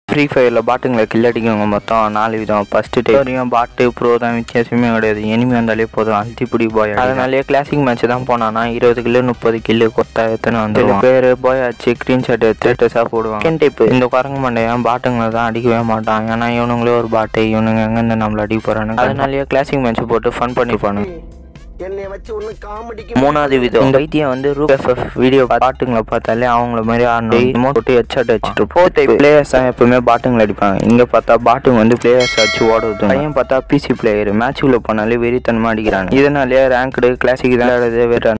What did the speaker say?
free ஃபயரில் பாட்டுங்களை kill அடிக்கிறவங்க மொத்தம் நாலு விதம் ஃபஸ்ட்டு டே வரையும் பாட்டு ப்ரோ தான் வித்தியாசமே கிடையாது எனிமி வந்தாலே போதும் அழுத்தி பிடி போய் அதனாலேயே கிளாசிக் மேட்ச் தான் போனானா இருபது கில்லு முப்பது கில்லு கொத்தா எத்தனை வந்து சில பேர் போய் ஆச்சு ஸ்க்ரீன்ஷாட் எடுத்து ஸ்டேட்டஸாக போடுவாங்க செகண்ட் டைப் இந்த குரங்கு மண்டையன் பாட்டுங்களை தான் அடிக்கவே மாட்டான் ஏன்னா இவனுங்களே ஒரு பாட்டு இவனுங்க எங்கேருந்து நம்மள அடிக்க போகிறானுங்க அதனாலேயே கிளாசிக் மேட்ச் போட்டு ஃபன் பண்ணிப்பானுங்க என்னை வச்சு ஒண்ணு காமெடிக்கு மூணாவது விதம் இந்த வைத்தியம் வந்து ரூப் எஃப்எஃப் வீடியோ பாட்டுங்களை பார்த்தாலே அவங்கள மாதிரி ஆடணும் போட்டு ஹெட்ஷாட் வச்சுட்டு போட்டு பிளேயர்ஸ் தான் எப்பவுமே பாட்டுங்களை அடிப்பாங்க இங்க பார்த்தா பாட்டுங்க வந்து பிளேயர்ஸ் வச்சு ஓடுது பையன் பார்த்தா பிசி பிளேயர் மேட்சுக்குள்ள போனாலே வெறித்தனமா அடிக்கிறாங்க இதனாலே ரேங்க்டு கிளாசிக் தான் வேற